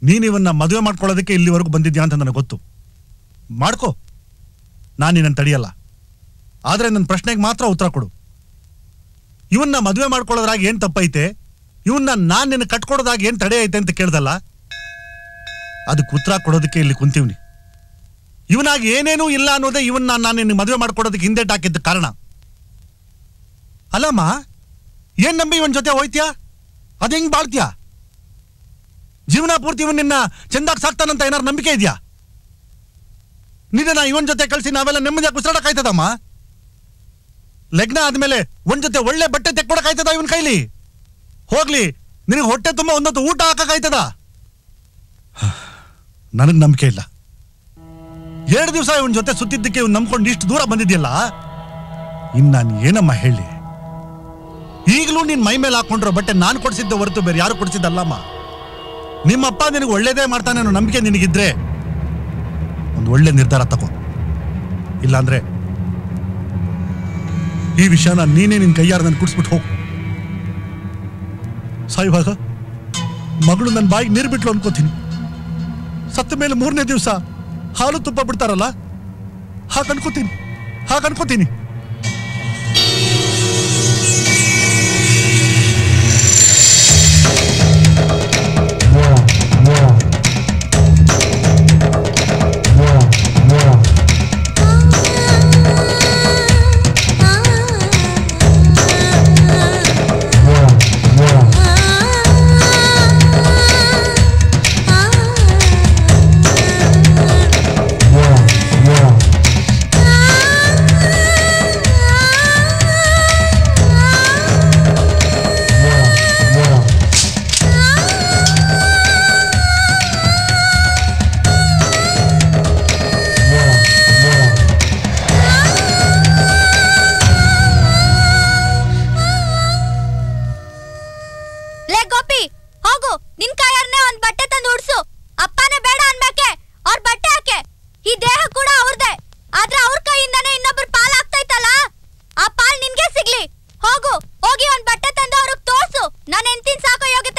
ನೀನ್ ಇವನ್ನ ಮದುವೆ ಮಾಡ್ಕೊಳ್ಳೋದಕ್ಕೆ ಇಲ್ಲಿವರೆಗೂ ಬಂದಿದ್ಯಾ ಅಂತ ನನಗೆ ಗೊತ್ತು ಮಾಡ್ಕೋ ನಾನು ನಿನ್ನನ್ನು ತಡೆಯಲ್ಲ ಆದ್ರೆ ನನ್ನ ಪ್ರಶ್ನೆಗೆ ಮಾತ್ರ ಉತ್ತರ ಕೊಡು ಇವನ್ನ ಮದುವೆ ಮಾಡ್ಕೊಳ್ಳೋದ್ರಾಗ ಏನ್ ತಪ್ಪೈತೆ ಇವನ್ನ ನಾನ್ ನಿನ್ನ ಕಟ್ಕೊಡೋದಾಗ ಏನ್ ತಡೆ ಐತೆ ಅಂತ ಕೇಳ್ದಲ್ಲ ಅದಕ್ಕೆ ಉತ್ತರ ಕೊಡೋದಕ್ಕೆ ಇಲ್ಲಿ ಕುಂತೀವ್ನಿ ಇವನಾಗಿ ಏನೇನೂ ಇಲ್ಲ ಅನ್ನೋದೇ ಇವನ್ನ ನಾನು ನಿನ್ನ ಮದುವೆ ಮಾಡ್ಕೊಡೋದಕ್ಕೆ ಹಿಂದೆಟ್ ಹಾಕಿದ್ದ ಕಾರಣ ಅಲ್ಲಮ್ಮ ಏನ್ ನಂಬಿ ಇವನ್ ಜೊತೆ ಹೋಯ್ತ್ಯಾ ಅದ್ ಹೆಂಗ್ ಬಾಳ್ತ್ಯಾ ಜೀವನ ಪೂರ್ತಿ ಇವನ್ ನಿನ್ನ ಚಂದಾಗ್ ಸಾಕ್ತಾನಂತ ಏನಾರು ನಂಬಿಕೆ ಇದೆಯಾ ನಿನ್ನ ಇವನ್ ಜೊತೆ ಕಳ್ಸಿ ನಾವೆಲ್ಲ ನೆಮ್ಮದಿಯಾಗಿ ಉಸಿರಾಡಕ್ಕಾಯ್ತದಮ್ಮ ಲಗ್ನ ಆದ್ಮೇಲೆ ಒಂದ್ ಜೊತೆ ಒಳ್ಳೆ ಬಟ್ಟೆ ತೆಕ್ಕೊಡಕ್ಕಾಯ್ತದ ಇವನ್ ಕೈಲಿ ಹೋಗ್ಲಿ ನಿನಗೆ ಹೊಟ್ಟೆ ತುಂಬ ಒಂದೊತ್ತು ಊಟ ಹಾಕಕ್ಕಾಯ್ತದ ನನಗ್ ನಂಬಿಕೆ ಇಲ್ಲ ಎರಡು ದಿವಸ ಇವನ್ ಜೊತೆ ಸುತ್ತಿದ್ದಕ್ಕೆ ಇವ್ನು ನಂಬ್ಕೊಂಡು ಇಷ್ಟು ದೂರ ಬಂದಿದ್ಯಲ್ಲ ಇನ್ ನಾನು ಏನಮ್ಮ ಹೇಳಿ ಈಗಲೂ ನೀನ್ ಮೈ ಮೇಲೆ ಹಾಕೊಂಡ್ರೋ ಬಟ್ಟೆ ನಾನು ಕೊಡ್ಸಿದ್ದೆ ಹೊರತು ಬೇರೆ ಯಾರು ಕೊಡ್ಸಿದ್ದಲ್ಲಮ್ಮ ನಿಮ್ಮಪ್ಪ ನಿನಗೆ ಒಳ್ಳೇದೇ ಮಾಡ್ತಾನೆ ಅನ್ನೋ ನಂಬಿಕೆ ನಿನಗಿದ್ರೆ ಒಂದು ಒಳ್ಳೆ ನಿರ್ಧಾರ ತಗೋ ಇಲ್ಲಾಂದ್ರೆ ಈ ವಿಷಯನ ನೀನೇ ನಿನ್ ಕೈಯಾರ ನನ್ ಕುಡಿಸ್ಬಿಟ್ಟು ಹೋಗು ಸಾಯುವಾಗ ಮಗಳು ನನ್ನ ಬಾಯಿಗೆ ನೀರು ಬಿಟ್ಲು ಅನ್ಕೋತೀನಿ ಸತ್ತ ಮೇಲೆ ಮೂರನೇ ದಿವಸ ಹಾಲು ತುಪ್ಪ ಬಿಡ್ತಾರಲ್ಲ ಹಾಗೆ ಅನ್ಕೋತೀನಿ ಹಾಗೆ ಅನ್ಕೋತೀನಿ ಲೇ ಗೋಪಿ ಹೋಗು ನಿನ್ ಕೈಯಾರ್ನೆ ಒಂದ್ ಬಟ್ಟೆ ತಂದು ಉಡ್ಸು ಅಪ್ಪನೇ ಬೇಡ ಅನ್ಬೇಕೆ ಅವ್ರ ಬಟ್ಟೆ ಹಾಕೆ ಈ ದೇಹ ಕೂಡ ಅವ್ರದೇ ಆದ್ರೆ ಅವ್ರ ಕೈಯಿಂದಾನೇ ಇನ್ನೊಬ್ರು ಪಾಲ್ ಆಗ್ತೈತಲ್ಲ ಆ ಪಾಲ್ ನಿನ್ಗೆ ಸಿಗ್ಲಿ ಹೋಗು ಹೋಗಿ ಒಂದ್ ಬಟ್ಟೆ ತಂದು ಅವ್ರಿಗೆ ತೋರ್ಸು ನಾನು ಎಂತಿನ ಸಾಕೋ ಯೋಗ್ಯತೆ